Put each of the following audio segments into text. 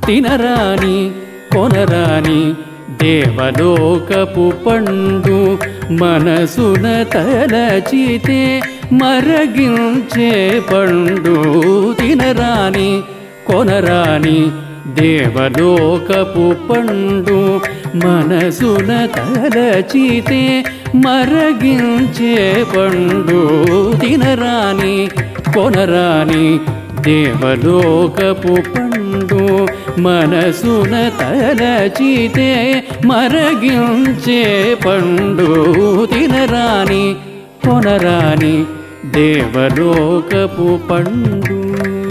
తినరాని కొనరాని దేవలోకపు పండు మనసున తలచితే మరగించే పండు తినరాని కొనరాని దేవలోకపు పండు మనసున తలచితే మరగించే పండు తినరాని కొనరాని దేవలోకపు పండు మనసున తలచితే మరగించే పండు తినరాని కొనరాని దేవలోకపు పండు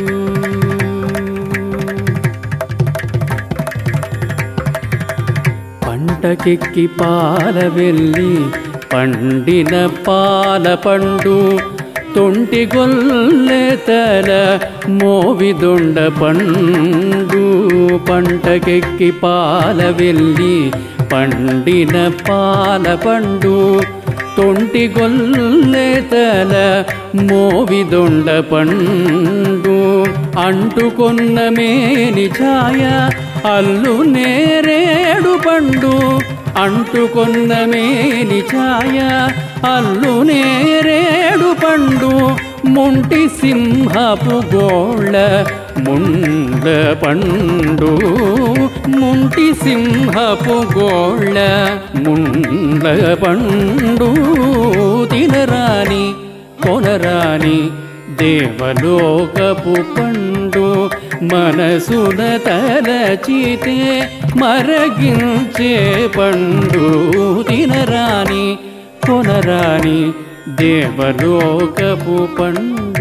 పంటకెక్కి పాల వెళ్ళి పండిన పాల పండు తొంటి గొల్లెతల మోవిదొండ పండు పంటకెక్కి పాల వెళ్ళి పండిన పాల పండు తొంటి గొల్లెతల మోవిదొండ పండు అంటుకొన్న మేని ఛాయ అల్లు నేరేడు పండు అంటుకొన్న మేని ఛాయ అల్లు నేరేడు పండు ముంటి సింహపు గోళ్ళ ముండ పండు ముంటి సింహపు గోళ్ళ ముండ పండు తినరాని కొనరాని దేవలోకపు పండు మనసున తలచితే మరగించే పండు తినరాని కొనరాని దేవలోకపు పండు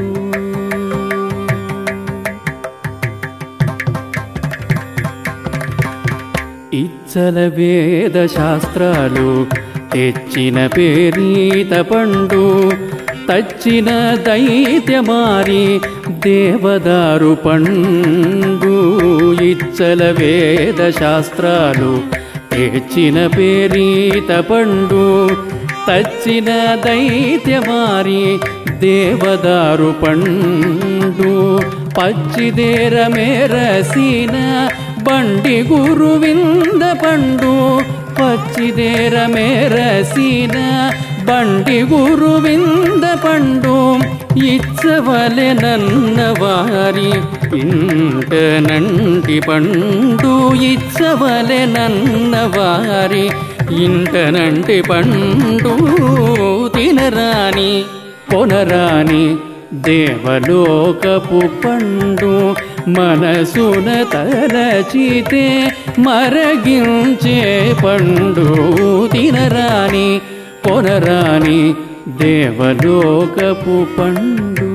ఇచ్చల వేద శాస్త్రాలు తెచ్చిన పేరీత పండు తచ్చిన దైత్యమారి దేవదారు పండు ఇచ్చల వేద శాస్త్రాలు తెచ్చిన పేరీత పండు తచ్చిన దైత్యమారి దేవదారు పండు పచ్చిదేర మేరసీన బండి గురువింద పండు పచ్చిదేర మేరసీన బండి గురువింద పండు ఇచ్చవలె నన్న వారి ఇంట నంటి పండు ఇచ్చవలె నన్న వారి ఇంట నంటి పండు తినరాని కొనరాని దేవలోకపు పండు మనసున తలచితే మరగించే పండు తినరాని కొనరాని దేవలోకపు పండు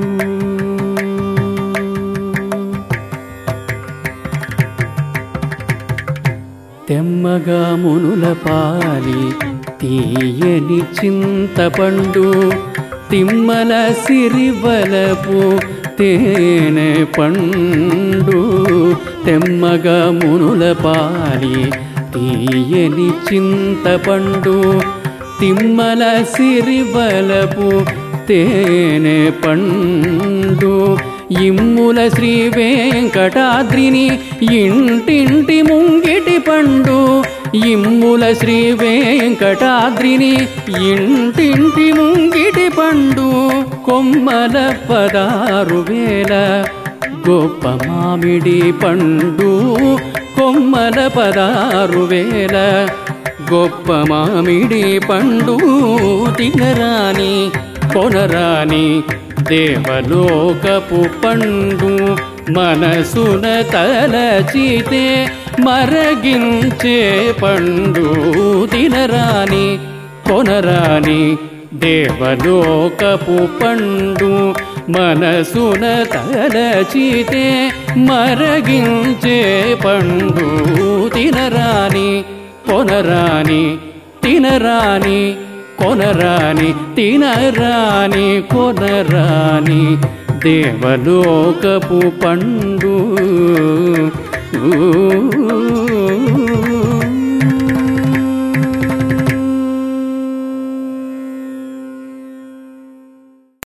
తెమ్మగా మునుల పాలి తీయని చింతపండు తిమ్మల సిరివలపు తేనె పండు తెమ్మగా మునుల పాలి తీయని చింతపండు తిమ్మల సిరివలపు తేనె పండు ఇమ్ముల శ్రీ వెంకటాద్రిని ఇంటింటి ముంగిటి పండు ఇమ్ముల శ్రీ వెంకటాద్రిని ఇంటింటి ముంగిటి పండు కొమ్మల పదారు వేల గొప్ప మామిడి పండు కొమ్మల పదారు వేల గొప్ప మామిడి పండు తినరాని కొనరాని దేవలోకపు పండు మనసున తలచితే మరగించే పండు తినరాని కొనరాని దేవలోకపు పండు మనసున తలచితే మరగించే పండు తినరాని కొనరాని తినరాని కొనరాని తినరాని కొనరాని దేవలోకపు పండు ఊ